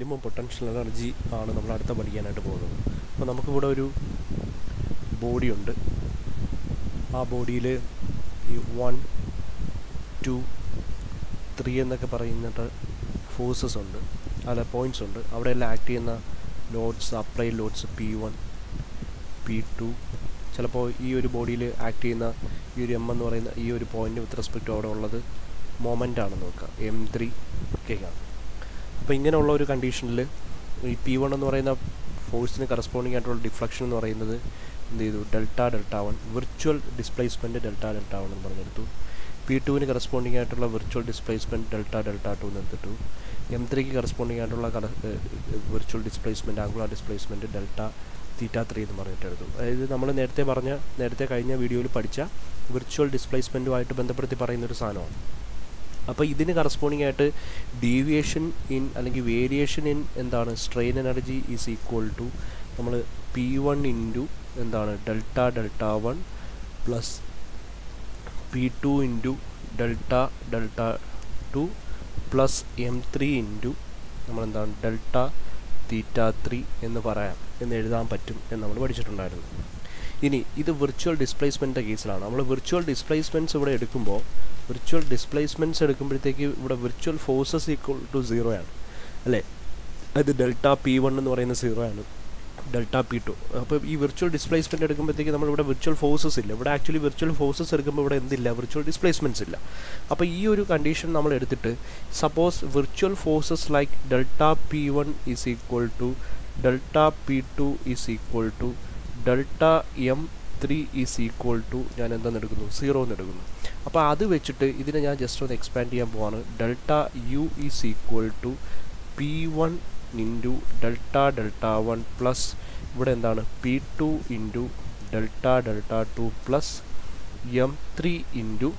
minimum potential energy ആണ് നമ്മൾ അടുത്ത പഠിക്കാനായിട്ട് പോകുന്നത് അപ്പോൾ നമുക്കിവിടെ ഒരു ബോഡി ഉണ്ട് ആ ബോഡിയിൽ ഈ വൺ ടു ത്രീ എന്നൊക്കെ പറയുന്നിട്ട് ഫോഴ്സസ് ഉണ്ട് അല്ല പോയിൻറ്റ്സ് ഉണ്ട് അവിടെ എല്ലാം ആക്ട് ചെയ്യുന്ന loads apply loads P one P two ചിലപ്പോൾ ഈ ഒരു ബോഡിയിൽ ആക്ട് ചെയ്യുന്ന ഈ ഒരു എം എന്ന് പറയുന്ന ഈ ഒരു പോയിന്റ് വിത്ത് റെസ്പെക്റ്റ് അവിടെ ഉള്ളത് മൊമെൻ്റ് ആണെന്ന് നോക്കുക എം ത്രീ ഒക്കെയാണ് അപ്പോൾ ഇങ്ങനെയുള്ള ഒരു കണ്ടീഷനിൽ ഈ പി വൺ എന്ന് പറയുന്ന ഫോഴ്സിന് കറസ്പോണ്ടിങ് ആയിട്ടുള്ള ഡിഫ്ലക്ഷൻ എന്ന് പറയുന്നത് എന്ത് ചെയ്തു delta delta one virtual displacement delta delta one എന്ന് പറഞ്ഞെടുത്തു പി ടുവിന് കറസ്പോണ്ടിങ് ആയിട്ടുള്ള virtual displacement delta delta two എന്ന് എടുത്തിട്ടു എം ത്രീക്ക് കറസ്പോണ്ടിങ് ആയിട്ടുള്ള virtual displacement angular displacement delta theta three എന്ന് പറഞ്ഞിട്ട് എടുത്തു അതായത് നമ്മൾ നേരത്തെ പറഞ്ഞ നേരത്തെ കഴിഞ്ഞ വീഡിയോയിൽ പഠിച്ച വിർച്വൽ ഡിസ്പ്ലേസ്മെൻറ്റുമായിട്ട് ബന്ധപ്പെടുത്തി പറയുന്ന ഒരു സാധനമാണ് അപ്പോൾ ഇതിന് കറസ്പോണ്ടിങ് ആയിട്ട് ഡീവിയേഷൻ ഇൻ അല്ലെങ്കിൽ വേരിയേഷൻ ഇൻ എന്താണ് strain energy is equal to നമ്മൾ പി വൺ ഇൻറ്റു എന്താണ് delta delta one plus P two into delta delta two plus M three into നമ്മളെന്താണ് ഡെൽറ്റ തീറ്റ ത്രീ എന്ന് പറയാം എന്ന് എഴുതാൻ പറ്റും എന്ന് നമ്മൾ പഠിച്ചിട്ടുണ്ടായിരുന്നു ഇനി ഇത് വിർച്വൽ ഡിസ്പ്ലേസ്മെൻറ്റിൻ്റെ കേസിലാണ് നമ്മൾ വിർച്വൽ ഡിസ്പ്ലേസ്മെൻറ്റ്സ് ഇവിടെ എടുക്കുമ്പോൾ വിർച്വൽ ഡിസ്പ്ലേസ്മെൻറ്റ്സ് എടുക്കുമ്പോഴത്തേക്ക് ഇവിടെ virtual forces equal to zero ആണ് അല്ലേ അത് ഡെൽറ്റ പി വൺ എന്ന് പറയുന്ന സീറോ ആണ് ഡെൽറ്റ പി ടു അപ്പോൾ ഈ വിർച്വൽ ഡിസ്പ്ലേസ്മെൻറ്റ് എടുക്കുമ്പോഴത്തേക്ക് നമ്മളിവിടെ വിർച്വൽ ഫോഴ്സസ് ഇല്ല ഇവിടെ ആക്ച്വലി വിർച്വൽ ഫോഴ്സസ് എടുക്കുമ്പോൾ ഇവിടെ എന്തില്ല വിർച്വൽ ഡിസ്പ്ലേസ്മെൻറ്റ്സ് ഇല്ല അപ്പോൾ ഈ ഒരു കണ്ടീഷൻ നമ്മൾ എടുത്തിട്ട് suppose virtual forces like delta P one is equal to delta P two is equal to delta M three is equal to ഞാൻ എന്തെന്ന് എടുക്കുന്നു സീറോ എന്ന് എടുക്കുന്നു അപ്പോൾ അത് വെച്ചിട്ട് ഇതിനെ ഞാൻ ജസ്റ്റ് ഒന്ന് എക്സ്പാൻഡ് ചെയ്യാൻ പോവാണ് delta U is equal to P one into delta delta one plus ഇവിടെ എന്താണ് P two into delta delta two plus M three into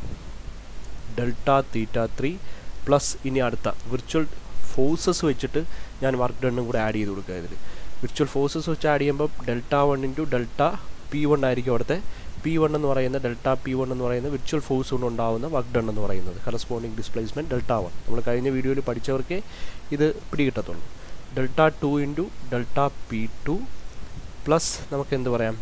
delta theta three plus ഇനി അടുത്ത വിർച്വൽ ഫോഴ്സസ് വെച്ചിട്ട് ഞാൻ വർക്ക് ഡണ്ണും കൂടെ ആഡ് ചെയ്ത് കൊടുക്കുക ഇതിൽ വിർച്വൽ ഫോഴ്സസ് വെച്ച് ആഡ് ചെയ്യുമ്പോൾ delta one into delta P one ആയിരിക്കും അവിടുത്തെ പി വൺ എന്ന് പറയുന്ന ഡെൽറ്റ പി വൺ എന്ന് പറയുന്ന വിർച്വൽ ഫോഴ്സ് കൊണ്ട് ഉണ്ടാകുന്ന വർക്ക് ഡൺ എന്ന് പറയുന്നത് കറസ്പോണ്ടിങ് ഡിസ്പ്ലേസ്മെൻറ്റ് ഡെൽറ്റ വൺ നമ്മൾ കഴിഞ്ഞ വീഡിയോയിൽ പഠിച്ചവർക്കേ ഇത് പിടികിട്ടത്തുള്ളൂ delta two into delta P two plus നമുക്ക് എന്ത് പറയാം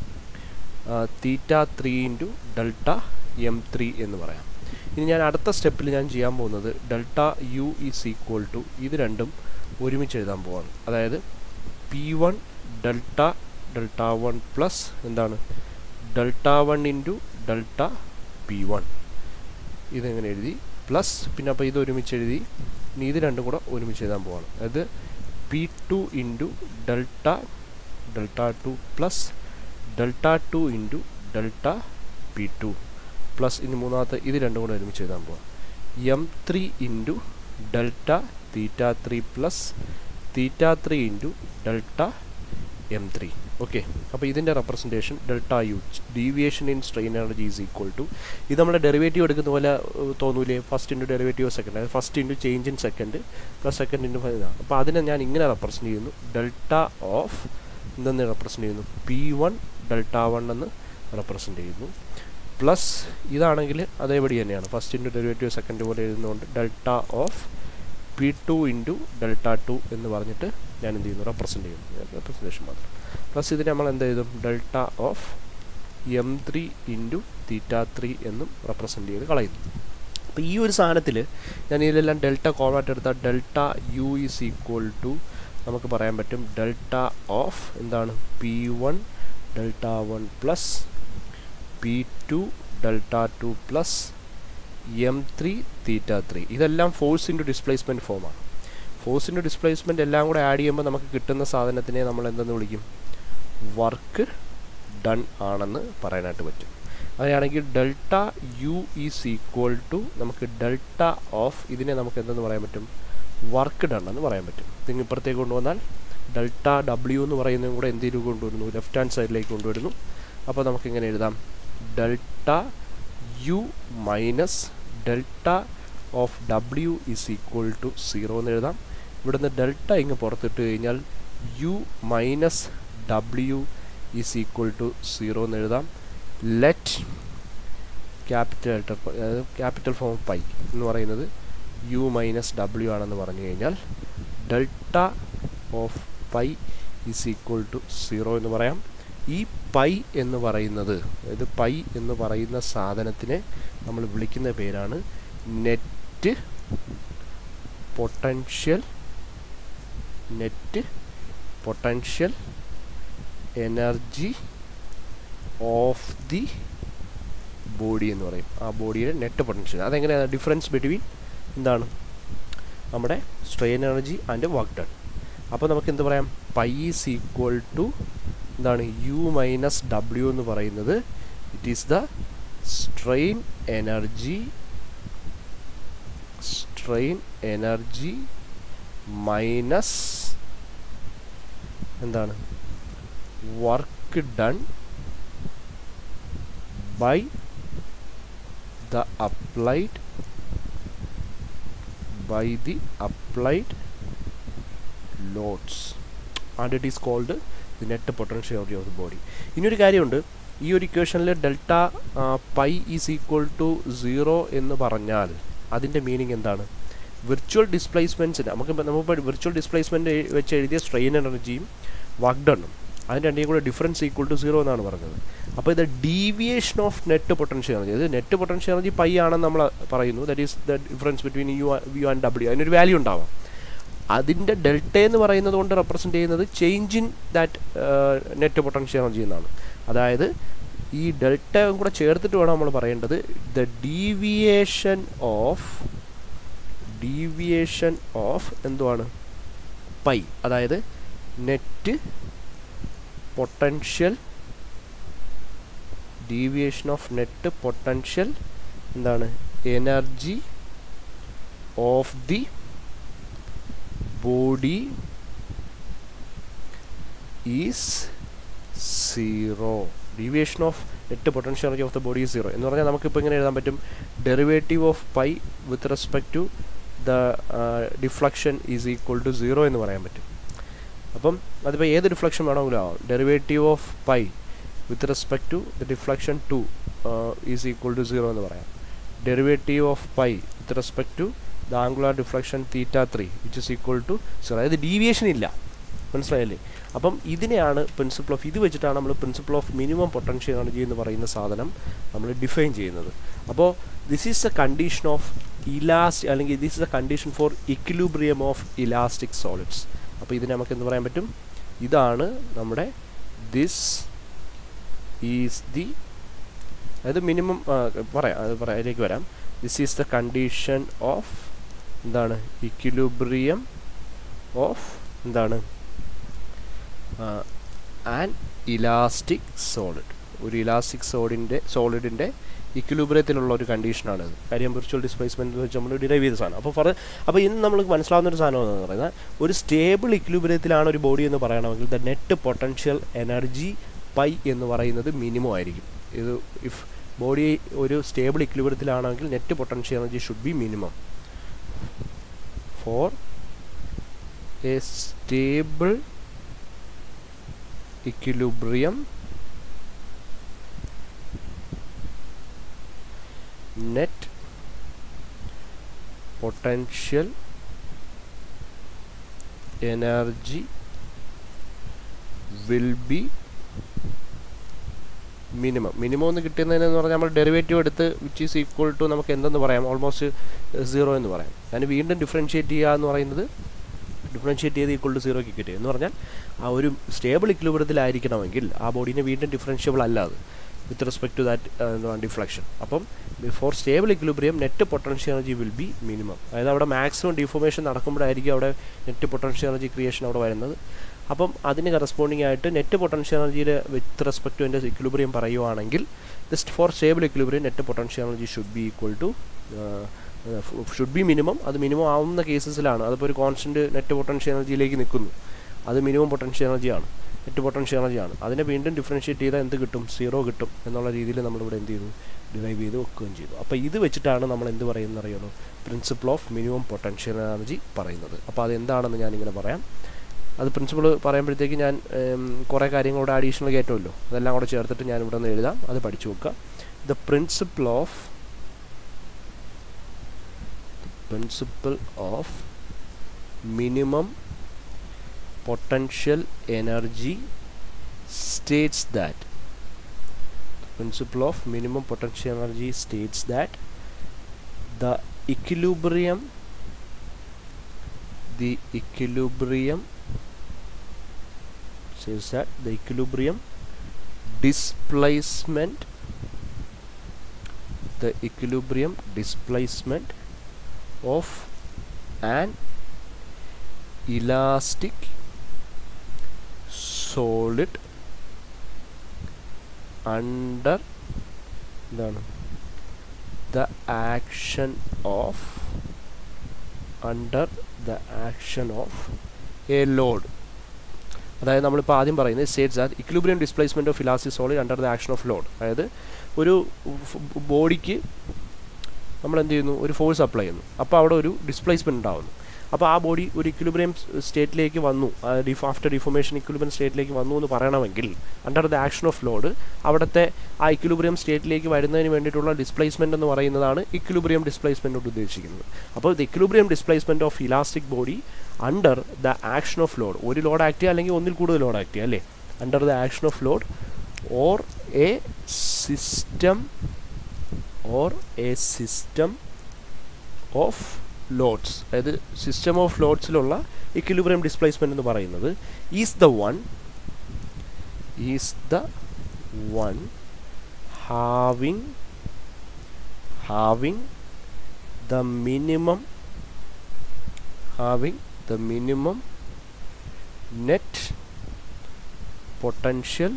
theta three into delta M three എന്ന് പറയാം ഇനി ഞാൻ അടുത്ത സ്റ്റെപ്പിൽ ഞാൻ ചെയ്യാൻ പോകുന്നത് delta U is equal to ഇത് രണ്ടും ഒരുമിച്ച് എഴുതാൻ പോവാണ് അതായത് P one delta delta one plus എന്താണ് delta one into delta P one ഇതെങ്ങനെ എഴുതി പ്ലസ് പിന്നെ അപ്പോൾ ഇത് ഒരുമിച്ച് എഴുതി ഇനി ഇത് രണ്ടും കൂടെ ഒരുമിച്ച് എഴുതാൻ പോവാണ് അതായത് P two into delta delta two plus delta two into delta P two plus ഇനി മൂന്നാമത്തെ ഇത് രണ്ടും കൂടെ ഒരുമിച്ച് എഴുതാൻ പോവാം M three into delta theta three plus theta three into delta M three okay അപ്പോൾ ഇതിൻ്റെ representation delta U deviation in strain energy is equal to ഇത് നമ്മുടെ ഡെറിവേറ്റീവ് എടുക്കുന്ന പോലെ തോന്നൂലേ ഫസ്റ്റ് ഇൻറ്റു ഡെറിവേറ്റീവ് സെക്കൻഡ് അതായത് first into change in second plus second into five അപ്പോൾ അതിനെ ഞാൻ ഇങ്ങനെ റെപ്രസെൻറ്റ് ചെയ്യുന്നു ഡെൽറ്റ ഓഫ് എന്തെന്ന് റെപ്രസെൻറ്റ് ചെയ്യുന്നു പി വൺ ഡെൽറ്റ വൺ എന്ന് റെപ്രസെൻറ്റ് ചെയ്യുന്നു പ്ലസ് ഇതാണെങ്കിൽ അതേപടി തന്നെയാണ് ഫസ്റ്റ് ഇൻറ്റു ഡെറിവേറ്റീവ് സെക്കൻഡ് പോലെ എഴുതുന്നതുകൊണ്ട് delta of P two into delta two എന്ന് പറഞ്ഞിട്ട് ഞാൻ എന്ത് ചെയ്യുന്നു റെപ്രസെൻറ്റ് ചെയ്യുന്നു റെപ്രസെൻറ്റേഷൻ മാത്രം പ്ലസ് ഇതിന് നമ്മൾ എന്ത് ചെയ്തും delta of M three into theta three എന്നും റെപ്രസെൻറ്റ് ചെയ്ത് കളയുന്നു അപ്പോൾ ഈ ഒരു സാധനത്തിൽ ഞാൻ ഇതിലെല്ലാം ഡെൽറ്റ കോവായിട്ട് എടുത്താൽ delta U is equal to നമുക്ക് പറയാൻ പറ്റും ഡെൽറ്റ ഓഫ് എന്താണ് P one delta one plus P two delta two plus M three theta three ഇതെല്ലാം ഫോഴ്സ് ഇൻറ്റു ഡിസ്പ്ലേസ്മെൻറ്റ് ഫോമാണ് ഫോഴ്സ് ഇൻറ്റു ഡിസ്പ്ലേസ്മെൻറ്റ് എല്ലാം കൂടെ ആഡ് ചെയ്യുമ്പോൾ നമുക്ക് കിട്ടുന്ന സാധനത്തിനെ നമ്മൾ എന്തെന്ന് വിളിക്കും വർക്ക് ഡൺ ആണെന്ന് പറയാനായിട്ട് പറ്റും അങ്ങനെയാണെങ്കിൽ delta U is equal to നമുക്ക് ഡെൽറ്റ ഓഫ് ഇതിനെ നമുക്ക് എന്തെന്ന് പറയാൻ പറ്റും വർക്ക് ഡൺ എന്ന് പറയാൻ പറ്റും ഇതിന് ഇപ്പുറത്തേക്ക് കൊണ്ടുവന്നാൽ ഡെൽറ്റ ഡബ്ല്യു എന്ന് പറയുന്നതും കൂടെ എന്തിനു കൊണ്ടുവരുന്നു ലെഫ്റ്റ് ഹാൻഡ് സൈഡിലേക്ക് കൊണ്ടുവരുന്നു അപ്പോൾ നമുക്ക് ഇങ്ങനെ എഴുതാം delta U minus delta of W is equal to zero എന്ന് എഴുതാം ഇവിടുന്ന് ഡെൽറ്റ ഇങ്ങ് പുറത്തിട്ട് കഴിഞ്ഞാൽ U minus W is equal to zero എന്ന് എഴുതാം ലെറ്റ് ക്യാപിറ്റൽ അതായത് ക്യാപിറ്റൽ ഫോം പൈ എന്ന് പറയുന്നത് യു മൈനസ് ഡബ്ല്യു ആണെന്ന് പറഞ്ഞു കഴിഞ്ഞാൽ delta of pi is equal to zero എന്ന് പറയാം ഈ പൈ എന്ന് പറയുന്നത് അതായത് പൈ എന്ന് പറയുന്ന സാധനത്തിനെ നമ്മൾ വിളിക്കുന്ന പേരാണ് net potential net potential energy of the body എന്ന് പറയും ആ ബോഡിയുടെ നെറ്റ് പൊട്ടൻഷ്യൽ അതെങ്ങനെയാണ് ഡിഫറൻസ് ബിറ്റ്വീൻ എന്താണ് നമ്മുടെ strain energy and work done അപ്പോൾ നമുക്ക് എന്ത് പറയാം പൈ ഈസ് ഈക്വൽ ടു എന്താണ് യു മൈനസ് ഡബ്ല്യു എന്ന് പറയുന്നത് it is the strain energy strain energy minus എന്താണ് work done by the applied by the applied loads and it is called the net potential of the body ഇനിയൊരു കാര്യമുണ്ട് ഈ ഒരു ഇക്വേഷനിൽ delta pi is equal to zero എന്ന് പറഞ്ഞാൽ അതിൻ്റെ meaning എന്താണ് വിർച്വൽ ഡിസ്പ്ലേസ്മെൻറ്റ്സിന് നമുക്ക് നമുക്ക് വിർച്വൽ ഡിസ്പ്ലേസ്മെൻറ്റ് വെച്ച് എഴുതിയ സ്ട്രെയിൻ എനർജിയും വർക്ക് ഡണ്ണും അതിൻ്റെ രണ്ടേയും കൂടെ ഡിഫറൻസ് ഈക്വൽ ടു സീറോ എന്നാണ് പറഞ്ഞത് അപ്പോൾ ഇത് deviation of net potential energy ഇത് നെറ്റ് പൊട്ടൻഷ്യൽ എനർജി പൈ ആണെന്ന് നമ്മൾ പറയുന്നു that is the difference between U U and W അതിനൊരു വാല്യൂ ഉണ്ടാവാം അതിൻ്റെ ഡെൽറ്റ എന്ന് പറയുന്നത് കൊണ്ട് റെപ്രസെൻറ്റ് ചെയ്യുന്നത് change in that net potential energy എന്നാണ് അതായത് ഈ ഡെൽറ്റ കൂടെ ചേർത്തിട്ട് വേണം നമ്മൾ പറയേണ്ടത് the deviation of deviation of എന്തുവാണ് പൈ അതായത് net potential deviation of net potential എന്താണ് energy of the body is zero deviation of net potential energy of the body is zero എന്ന് പറഞ്ഞാൽ നമുക്കിപ്പോൾ ഇങ്ങനെ എഴുതാൻ പറ്റും derivative of pi with respect to the deflection is equal to zero എന്ന് പറയാൻ പറ്റും അപ്പം അതിപ്പോൾ ഏത് ഡിഫ്ലക്ഷൻ വേണമെങ്കിലും ആവാം derivative of pi with respect to the deflection two is equal to zero എന്ന് പറയാം derivative of pi with respect to the angular deflection theta three which is equal to zero അതായത് ഡീവിയേഷൻ ഇല്ല മനസ്സിലായല്ലേ അപ്പം ഇതിനെയാണ് principle of ഇത് വെച്ചിട്ടാണ് നമ്മൾ principle of minimum potential energy എന്ന് പറയുന്ന സാധനം നമ്മൾ ഡിഫൈൻ ചെയ്യുന്നത് അപ്പോൾ this is a condition of ഇലാസ്റ്റ് അല്ലെങ്കിൽ this is a condition for equilibrium of elastic solids അപ്പോൾ ഇതിന് നമുക്ക് എന്ത് പറയാൻ പറ്റും ഇതാണ് നമ്മുടെ ദിസ് ഈസ് ദി അതായത് മിനിമം പറയാം അത് പറയാം അതിലേക്ക് വരാം this is the condition of എന്താണ് ഇക്വിലിബ്രിയം ഓഫ് എന്താണ് ആൻ ഇലാസ്റ്റിക് സോളിഡ് ഒരു ഇലാസ്റ്റിക് സോളിൻ്റെ സോളിഡിൻ്റെ ഇക്വിലിബ്രിയത്തിലുള്ള ഒരു കണ്ടീഷനാണിത് കാര്യം വിർച്വൽ ഡിസ്പ്ലേസ്മെൻറ്റ് വെച്ച് നമ്മൾ ഡിറൈവ് ചെയ്ത സാധനം അപ്പോൾ പറ അപ്പോൾ ഇന്ന് നമ്മൾ മനസ്സിലാവുന്ന ഒരു സാധനം എന്ന് പറയുന്നത് ഒരു സ്റ്റേബിൾ ഇക്വിലിബ്രിയത്തിലാണ് ഒരു ബോഡി എന്ന് പറയണമെങ്കിൽ the net potential energy pi എന്ന് പറയുന്നത് മിനിമം ആയിരിക്കും ഇത് ഇഫ് ബോഡി ഒരു സ്റ്റേബിൾ ഇക്വിലിബ്രിയത്തിലാണെങ്കിൽ net potential energy should be minimum for a stable equilibrium net potential energy will be minimum minimum എന്ന് കിട്ടുന്നതിനെന്ന് പറഞ്ഞാൽ നമ്മൾ ഡെറിവേറ്റീവ് എടുത്ത് വിച്ച് ഈസ് ഈക്വൽ ടു നമുക്ക് എന്തെന്ന് പറയാം ഓൾമോസ്റ്റ് സീറോ എന്ന് പറയാം അതിന് വീണ്ടും ഡിഫറൻഷ്യേറ്റ് ചെയ്യുക എന്ന് പറയുന്നത് ഡിഫറൻഷ്യേറ്റ് ചെയ്ത് ഈക്വൾ ടു സീറോക്ക് കിട്ടുക എന്ന് പറഞ്ഞാൽ ആ ഒരു സ്റ്റേബിൾ ഇക്വിലിബ്രിയത്തിലായിരിക്കണമെങ്കിൽ ആ ബോഡീനെ വീണ്ടും ഡിഫറൻഷ്യബിൾ അല്ലാതെ വിത്ത് റെസ്പെക്ട് ടു ദാറ്റ് എന്താണ് ഡിഫ്ലക്ഷൻ അപ്പം for stable equilibrium net potential energy will be minimum അതായത് അവിടെ മാക്സിമം ഡിഫോർമേഷൻ നടക്കുമ്പോഴായിരിക്കും അവിടെ നെറ്റ് പൊട്ടൻഷ്യൽ എനർജി ക്രിയേഷൻ അവിടെ വരുന്നത് അപ്പം അതിന് കറസ്പോണ്ടിങ് ആയിട്ട് നെറ്റ് പൊട്ടൻഷ്യൽ എനർജിയിൽ വിത്ത് റെസ്പെക്ട് ടു എൻ്റെ ഇക്വിലിബ്രിയം പറയുവാണെങ്കിൽ just for stable equilibrium net potential energy should be equal to should be minimum അത് മിനിമം ആവുന്ന കേസസിലാണ് അതിപ്പോൾ ഒരു കോൺസ്റ്റൻറ്റ് നെറ്റ് പൊട്ടൻഷ്യൽ എനർജിയിലേക്ക് നിൽക്കുന്നു അത് മിനിമം പൊട്ടൻഷ്യൽ എനർജിയാണ് നെറ്റ് പൊട്ടൻഷ്യൽ എനർജിയാണ് അതിനെ വീണ്ടും ഡിഫറൻഷ്യേറ്റ് ചെയ്താൽ എന്ത് കിട്ടും സീറോ കിട്ടും എന്നുള്ള രീതിയിൽ നമ്മളിവിടെ എന്ത് ചെയ്തു ഡിറൈവ് ചെയ്ത് വെക്കുകയും ചെയ്തു അപ്പോൾ ഇത് വെച്ചിട്ടാണ് നമ്മൾ എന്ത് പറയുന്നത് അറിയുള്ളൂ principle of minimum potential energy പറയുന്നത് അപ്പോൾ അതെന്താണെന്ന് ഞാനിങ്ങനെ പറയാം അത് പ്രിൻസിപ്പിൾ പറയുമ്പോഴത്തേക്ക് ഞാൻ കുറേ കാര്യങ്ങളോട് അഡീഷണൽ കയറ്റുമല്ലോ അതെല്ലാം കൂടെ ചേർത്തിട്ട് ഞാൻ ഇവിടെ നിന്ന് എഴുതാം അത് പഠിച്ചു വെക്കുക the principle of principle of minimum potential energy states that the principle of minimum potential energy states that the equilibrium the equilibrium says that the equilibrium displacement the equilibrium displacement of an elastic solid under എന്താണ് the action of under the action of a load അതായത് നമ്മളിപ്പോൾ ആദ്യം പറയുന്നത് states are equilibrium displacement of elastic solid under the action of load അതായത് ഒരു ബോഡിക്ക് നമ്മൾ എന്ത് ചെയ്യുന്നു ഒരു ഫോഴ്സ് അപ്ലൈ ചെയ്യുന്നു അപ്പോൾ അവിടെ ഒരു ഡിസ്പ്ലേസ്മെൻറ്റ് ഉണ്ടാകുന്നു അപ്പോൾ ആ ബോഡി ഒരു ഇക്വിലിബ്രിയം സ്റ്റേറ്റിലേക്ക് വന്നു ഡിഫ് ആഫ്റ്റർ ഡിഫോമേഷൻ ഇക്വിലിബ്രിയം സ്റ്റേറ്റിലേക്ക് വന്നു എന്ന് പറയണമെങ്കിൽ under the action of load അവിടുത്തെ ആ ഇക്വിലിബ്രിയം സ്റ്റേറ്റിലേക്ക് വരുന്നതിന് വേണ്ടിയിട്ടുള്ള ഡിസ്പ്ലേസ്മെൻ്റ് എന്ന് പറയുന്നതാണ് ഇക്വിലിബ്രിയം ഡിസ്പ്ലേസ്മെൻ്റ് കൊണ്ട് ഉദ്ദേശിക്കുന്നത് അപ്പോൾ the equilibrium displacement of elastic body under the action of load ഒരു ലോഡ് ആക്ട് ചെയ്യുക അല്ലെങ്കിൽ ഒന്നിൽ കൂടുതൽ ലോഡ് ആക്ട് ചെയ്യുക അല്ലേ under the action of load or a system or a system of loads അതായത് സിസ്റ്റം ഓഫ് ലോഡ്സിലുള്ള ഇക്വിലിബ്രിയം ഡിസ്പ്ലേസ്മെൻറ്റ് എന്ന് പറയുന്നത് is the one is the one having having the minimum having the minimum net potential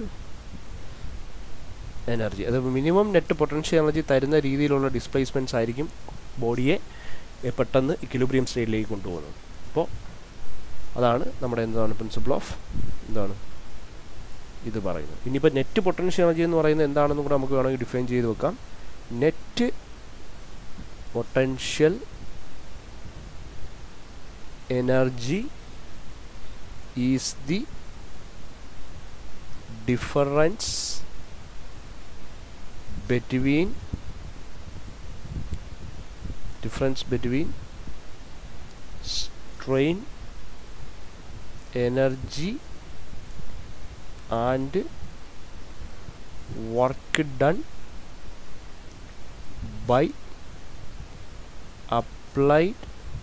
energy അത് minimum net potential energy തരുന്ന രീതിയിലുള്ള displacements ആയിരിക്കും ബോഡിയെ പെട്ടെന്ന് equilibrium സ്റ്റേറ്റിലേക്ക് കൊണ്ടുപോകുന്നത് അപ്പോൾ അതാണ് നമ്മുടെ എന്താണ് പ്രിൻസിപ്പിൾ ഓഫ് എന്താണ് ഇത് പറയുന്നത് ഇനിയിപ്പോൾ നെറ്റ് പൊട്ടൻഷ്യൽ എനർജി എന്ന് പറയുന്നത് എന്താണെന്നും കൂടെ നമുക്ക് വേണമെങ്കിൽ ഡിഫൈൻ ചെയ്ത് വെക്കാം net potential energy is the difference between difference between strain energy and work done by applied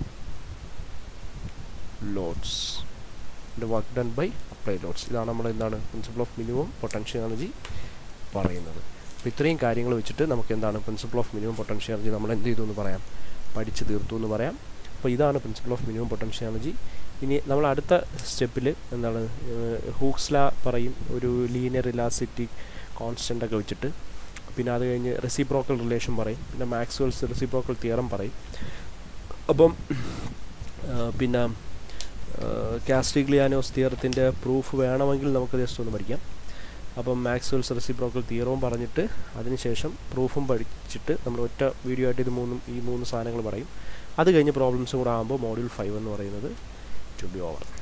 loads the work done by applied loads ഇതാണ് നമ്മൾ എന്താണ് principle of minimum potential energy പറയുന്നത് അപ്പോൾ ഇത്രയും കാര്യങ്ങൾ വെച്ചിട്ട് നമുക്ക് എന്താണ് principle of minimum potential energy നമ്മൾ എന്ത് ചെയ്തു എന്ന് പറയാം പഠിച്ച് തീർത്തു എന്ന് പറയാം അപ്പോൾ ഇതാണ് principle of minimum potential energy ഇനി നമ്മൾ അടുത്ത സ്റ്റെപ്പിൽ എന്താണ് ഹൂക്സ്ല പറയും ഒരു ലീനിയർ ഇലാസിറ്റി കോൺസ്റ്റൻ്റ് ഒക്കെ വെച്ചിട്ട് പിന്നെ അത് കഴിഞ്ഞ് റെസിപ്രോക്കൽ റിലേഷൻ പറയും പിന്നെ മാക്സ്വെൽസ് റെസിപ്രോക്കൽ തിയറം പറയും അപ്പം പിന്നെ കാസ്റ്റിഗ്ലിയാനോസ് തിയറത്തിൻ്റെ പ്രൂഫ് വേണമെങ്കിൽ നമുക്ക് ജസ്റ്റ് ഒന്ന് പഠിക്കാം അപ്പം മാക്സ്വെൽസ് റെസിപ്രോക്കൽ തിയറവും പറഞ്ഞിട്ട് അതിനുശേഷം പ്രൂഫും പഠിച്ചിട്ട് നമ്മൾ ഒറ്റ വീഡിയോ ആയിട്ട് ഇത് മൂന്നും ഈ മൂന്ന് സാധനങ്ങൾ പറയും അത് കഴിഞ്ഞ് പ്രോബ്ലംസും കൂടെ ആകുമ്പോൾ മോഡ്യൂൾ ഫൈവ് എന്ന് പറയുന്നത് ടു ബി ഓവർ